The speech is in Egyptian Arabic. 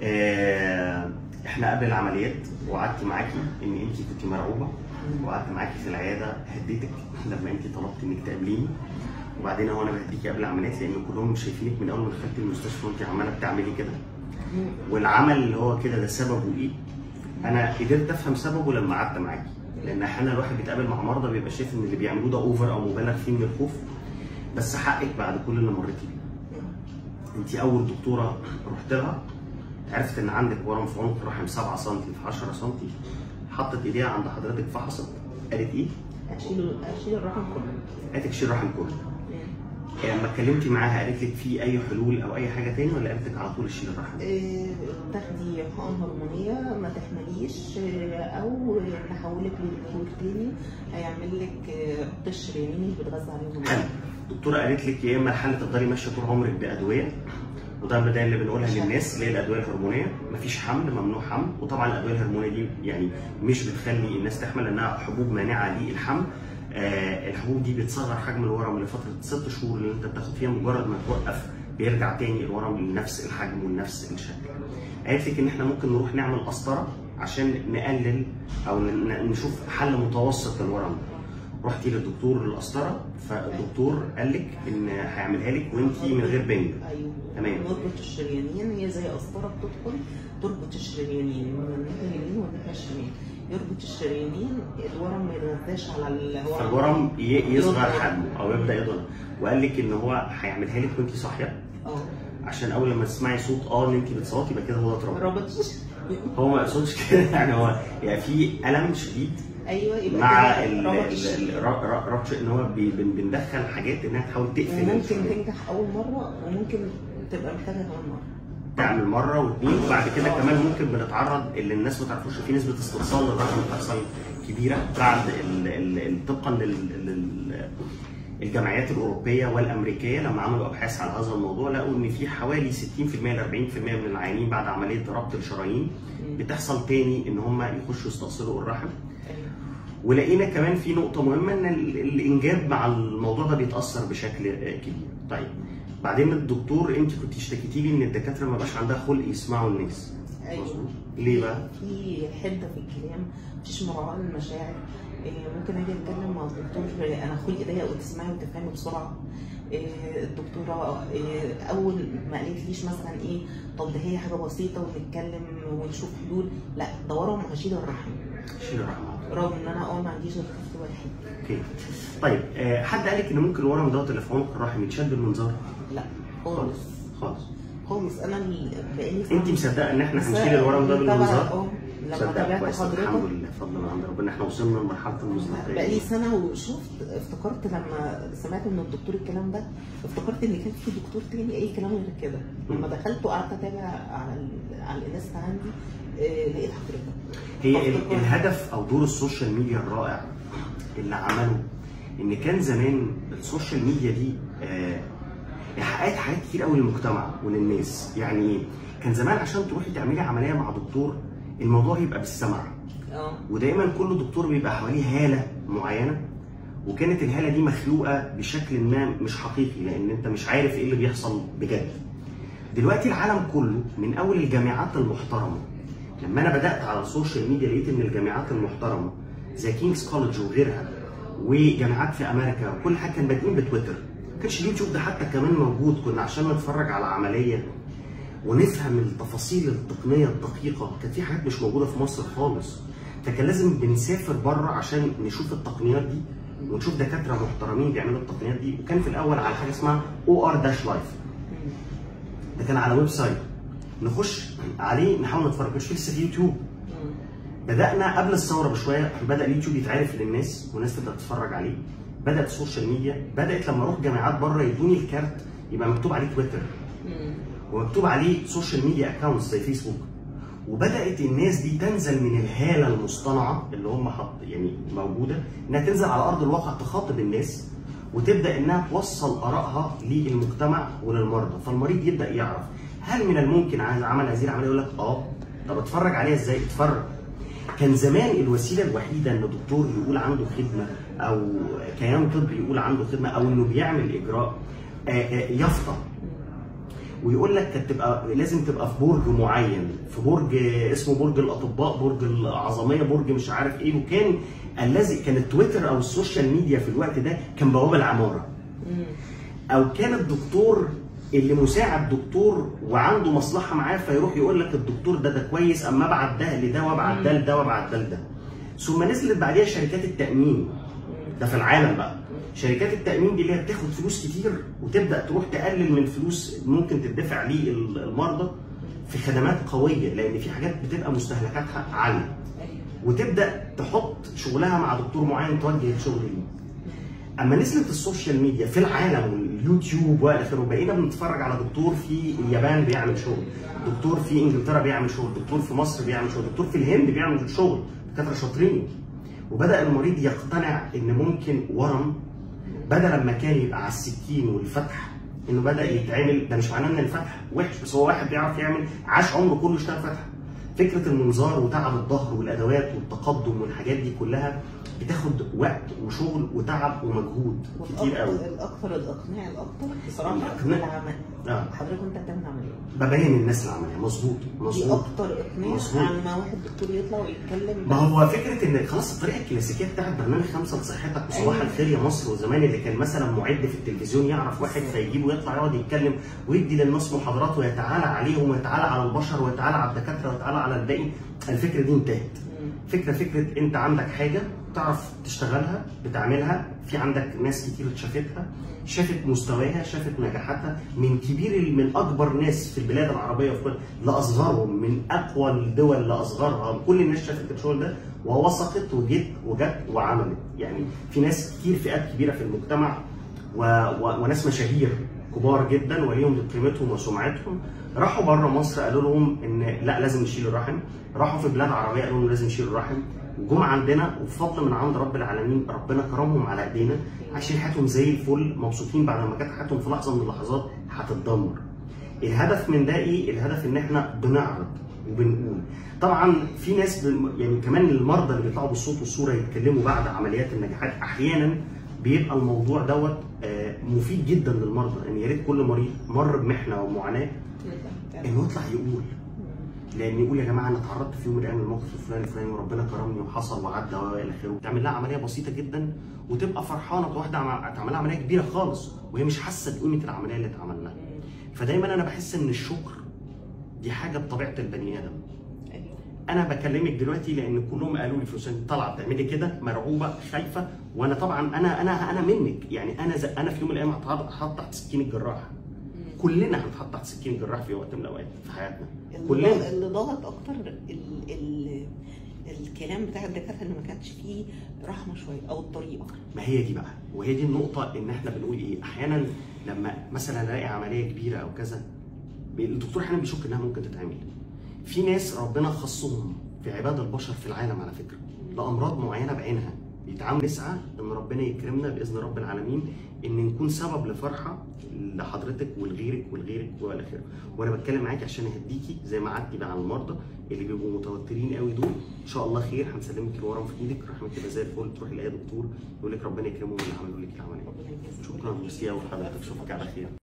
آه، احنا قبل العمليات وقعدت معاكي ان انت كنت مرعوبه وقعدت معاكي في العياده هديتك لما انت طلبت انك تقابليني وبعدين هو انا بهديكي قبل العمليات لان كلهم شايفينك من اول ما دخلت المستشفى وانت عماله بتعملي كده والعمل اللي هو كده ده سببه ايه؟ انا قدرت افهم سببه لما قعدت معاكي لان احيانا الواحد بيتقابل مع مرضى بيبقى شايف ان اللي بيعملوه ده اوفر او مبالغ فيه من الخوف بس حقك بعد كل اللي مريتي بيه انت اول دكتوره رحت لها عرفت ان عندك ورم في عنق الرحم 7 سم في 10 سم حطت ايديها عند حضرتك فحصت قالت ايه؟ اشيل اشيل الرقم كله قالت لك شيل الرحم كله يعني لما اتكلمتي معاها قالت لك في اي حلول او اي حاجه تاني ولا قالت لك على طول شيل الرحم؟ إيه، تاخدي حقن هرمونيه ما تحمليش إيه، او نحولك لدكتور تاني هيعمل لك إيه، قشر يميني بتغذى عليهم حلو الدكتوره قالت لك يا اما الحل تفضلي ماشيه طول عمرك بادويه وده البدايه اللي بنقولها للناس اللي هي الادويه الهرمونيه مفيش حمل ممنوع حمل وطبعا الادويه الهرمونيه دي يعني مش بتخلي الناس تحمل لانها حبوب مانعه للحمل آه الحبوب دي بتصغر حجم الورم لفتره ست شهور اللي انت بتاخد فيها مجرد ما توقف بيرجع تاني الورم لنفس الحجم ونفس الشكل. قالت لك ان احنا ممكن نروح نعمل قسطره عشان نقلل او ن- نشوف حل متوسط للورم ده. رحتي للدكتور القسطره فالدكتور قال لك ان هيعملها لك وانت من غير بنج ايوه تمام. نربط الشريانين هي زي قسطره بتدخل تربط الشريانين من الناحيه اليمين والناحيه الشمال يربط الشريانين الورم ما يتغذاش على الهواء فالورم ي- يصغر حجمه او يبدا يضغط وقال لك ان هو هيعملها لك وانت صاحيه اه عشان اول لما تسمعي صوت اه ان انت بتصوتي يبقى كده هو اتربط ربط هو ما يقصدش كده يعني هو يعني في الم شديد ايوه يبقى مع كده ال- ربط ال- الشريان. ال- ر- ر- ربط ان هو بي- بن- بندخل حاجات انها تحاول تقفل وممكن الشريان. تنجح اول مره وممكن تبقى محتاجه كمان مره تعمل مره واثنين وبعد كده آه. كمان ممكن بنتعرض اللي الناس ما تعرفوش في نسبه استئصال للرحم بتحصل كبيره بعد ال ال ال طبقا لل لل- الجمعيات الاوروبيه والامريكيه لما عملوا ابحاث على هذا الموضوع لقوا ان في حوالي 60% ل 40% من العيانين بعد عمليه ربط الشرايين بتحصل تاني ان هم يخشوا يستأصلوا الرحم أيوة. ولقينا كمان في نقطة مهمة إن ال- الإنجاب مع الموضوع ده بيتأثر بشكل آه، كبير. طيب بعدين الدكتور أنت كنت اشتكيتي لي إن الدكاترة ما بقاش عندها خلق يسمعوا الناس. أيوة. مظبوط. ليه بقى؟ في حده في الكلام مفيش مراعاه للمشاعر إيه، ممكن اجي اتكلم مع الدكتور إيه، انا خلقي ضيق وتسمعي وتفهمي بسرعه إيه، الدكتوره إيه، اول ما قالتليش مثلا ايه طب ده هي حاجه بسيطه ونتكلم ونشوف حلول لا ده ورم هشيل الرحم شيل الرحم على طول. رغم ان انا اه ما عنديش غير طفل واحد أوكي. طيب آه، حد قال لك إن ممكن الورم دوت اللي في عنق الرحم يتشال بالمنظار؟ لا خالص خالص. خالص انا اللي بقالي أنت مصدقة إن إحنا بس هنشيل الورم ده طبعا بالمنظار؟ اه لما مصدقة تابعت كويس الحمد حضرتك لله فضلا من عند ربنا إحنا وصلنا لمرحلة المصداقية. بقالي سنه وشفت افتكرت لما سمعت من الدكتور الكلام ده افتكرت ان كان في دكتور تاني اي كلام غير كده لما دخلت وقعدت اتابع على ال- على الانستا عندي آه، لقيت حضرتك هي ال- فافتكرت. الهدف او دور السوشيال ميديا الرائع اللي عمله ان كان زمان السوشيال ميديا دي آه، حققت حاجات كتير قوي للمجتمع وللناس يعني ايه كان زمان عشان تروحي تعملي عمليه مع دكتور الموضوع يبقى بالسمع اه ودايما كل دكتور بيبقى حواليه هاله معينه وكانت الهاله دي مخلوقه بشكل ما مش حقيقي لان انت مش عارف ايه اللي بيحصل بجد دلوقتي العالم كله من اول الجامعات المحترمه لما انا بدات على السوشيال ميديا لقيت ان الجامعات المحترمه زي كينجز كولج وغيرها وجامعات في امريكا وكل حاجه كان بادئين بتويتر ما كانش اليوتيوب ده حتى كمان موجود كنا عشان نتفرج على عمليه ونفهم التفاصيل التقنيه الدقيقه كانت في حاجات مش موجوده في مصر خالص فكان لازم بنسافر بره عشان نشوف التقنيات دي ونشوف دكاتره محترمين بيعملوا التقنيات دي وكان في الاول على حاجه اسمها او ار داش لايف ده كان على ويب سايت نخش عليه نحاول نتفرج مش لسه في يوتيوب بدانا قبل الثوره بشويه بدا اليوتيوب يتعرف للناس والناس تبدا تتفرج عليه بدات السوشيال ميديا بدات لما اروح جامعات بره يدوني الكارت يبقى مكتوب عليه تويتر ومكتوب عليه سوشيال ميديا اكونتس زي فيسبوك وبدات الناس دي تنزل من الهاله المصطنعه اللي هم حط يعني موجوده انها تنزل على ارض الواقع تخاطب الناس وتبدا انها توصل ارائها للمجتمع وللمرضى فالمريض يبدا يعرف هل من الممكن عايز عمل هذه العمليه يقول لك اه طب اتفرج عليها ازاي اتفرج كان زمان الوسيله الوحيده ان دكتور يقول عنده خدمه او كيان طبي يقول عنده خدمه او انه بيعمل اجراء آه، آه، يافطه ويقول لك كانت تبقى لازم تبقى في برج معين في برج اسمه برج الاطباء برج العظميه برج مش عارف ايه وكان الذي كان التويتر او السوشيال ميديا في الوقت ده كان بوابه العماره مم. او كان الدكتور اللي مساعد دكتور وعنده مصلحه معاه فيروح يقول لك الدكتور ده ده كويس اما ابعت ده لده وابعت ده لده وابعت ده لده ثم نزلت بعديها شركات التامين ده في العالم بقى شركات التامين دي اللي هي بتاخد فلوس كتير وتبدا تروح تقلل من فلوس ممكن تدفع للمرضى في خدمات قويه لان في حاجات بتبقى مستهلكاتها عاليه ايوه وتبدا تحط شغلها مع دكتور معين توجه الشغل ليه اما نزلت السوشيال ميديا في العالم واليوتيوب والى اخره بقينا بنتفرج على دكتور في اليابان بيعمل شغل دكتور في انجلترا بيعمل شغل دكتور في مصر بيعمل شغل دكتور في الهند بيعمل شغل دكاتره شاطرين وبدا المريض يقتنع ان ممكن ورم بدل ما كان يبقى على السكين والفتح انه بدا يتعمل ده مش معناه ان الفتح وحش بس هو واحد بيعرف يعمل عاش عمره كله اشتغل فتح فكره المنظار وتعب الظهر والادوات والتقدم والحاجات دي كلها بتاخد وقت وشغل وتعب ومجهود كتير قوي والاكثر الاكثر الاقناع الاكثر بصراحه الإقناع. العمل اه حضرتك وانت بتعمل عمليه ببين الناس العمليه مظبوط دي مظبوط اكتر اقناع مظبوط. عن ما واحد دكتور يطلع ويتكلم ما هو فكره ان خلاص الطريقه الكلاسيكيه بتاعت برنامج خمسه لصحتك وصباح أيوة. الخير يا مصر وزمان اللي كان مثلا معد في التلفزيون يعرف واحد فيجيبه يطلع يقعد يتكلم ويدي للناس محاضرات ويتعالى عليهم ويتعالى على البشر ويتعالى على الدكاتره ويتعالى على الباقي الفكره دي انتهت مم. فكره فكره انت عندك حاجه تعرف تشتغلها بتعملها في عندك ناس كتير شافتها شافت مستواها شافت نجاحاتها من كبير من اكبر ناس في البلاد العربيه وفي كل لاصغرهم من اقوى الدول لاصغرها كل الناس شافت الشغل ده ووثقت وجت وجت وعملت يعني في ناس كتير فئات كبيره في المجتمع و... و... وناس مشاهير كبار جدا وليهم قيمتهم وسمعتهم راحوا بره مصر قالوا لهم ان لا لازم نشيل الرحم راحوا في بلاد عربيه قالوا لهم لازم نشيل الرحم وجم عندنا وبفضل من عند رب العالمين ربنا كرمهم على ايدينا عايشين حياتهم زي الفل مبسوطين بعد ما كانت حياتهم في لحظه من اللحظات هتتدمر الهدف من ده ايه الهدف ان احنا بنعرض وبنقول طبعا في ناس بن- يعني كمان المرضى اللي بيطلعوا بالصوت والصوره يتكلموا بعد عمليات النجاحات احيانا بيبقى الموضوع دوت آه، مفيد جدا للمرضى ان يا ريت كل مريض مر بمحنه ومعاناه انه يطلع يقول لان يقول يا جماعه انا اتعرضت في يوم من الايام للموقف الفلاني الفلاني وربنا كرمني وحصل وعدى والى اخره تعمل لها عمليه بسيطه جدا وتبقى فرحانه واحده عم- تعمل لها عمليه كبيره خالص وهي مش حاسه بقيمه العمليه اللي اتعمل لها فدايما انا بحس ان الشكر دي حاجه بطبيعه البني ادم ايوه انا بكلمك دلوقتي لان كلهم قالوا لي فلوسان طالعه بتعملي كده مرعوبه خايفه وانا طبعا انا انا انا منك يعني انا ز... انا في يوم من الايام هتحط هتحط تحت سكين الجراح كلنا هنتحط تحت سكين الجراح في وقت من الاوقات في حياتنا اللي كلنا. ضغط- اللي ضغط اكتر ال ال الكلام بتاع الدكاتره اللي ما كانش فيه رحمه شويه او الطريقه ما هي دي بقى وهي دي النقطة إن إحنا بنقول إيه أحيانا لما مثلا ألاقي عملية كبيرة أو كذا بي- الدكتور أحيانا بيشك إنها ممكن تتعمل في ناس ربنا خصهم في عباد البشر في العالم على فكرة لأمراض معينة بعينها بيتعامل نسعى إن ربنا يكرمنا بإذن رب العالمين إن نكون سبب لفرحة لحضرتك ولغيرك ولغيرك وإلى آخره وأنا بتكلم معاكي عشان أهديكي زي ما قعدتي بقى على المرضى اللي بيبقوا متوترين قوي دول ان شاء الله خير هنسلمك الورم في ايدك رحمك تبقى زي الفل تروحي لاي دكتور يقول لك ربنا يكرمه اللي عملوا لك العمليه ربنا يجازيك شكرا ميرسي قوي حضرتك اشوفك على خير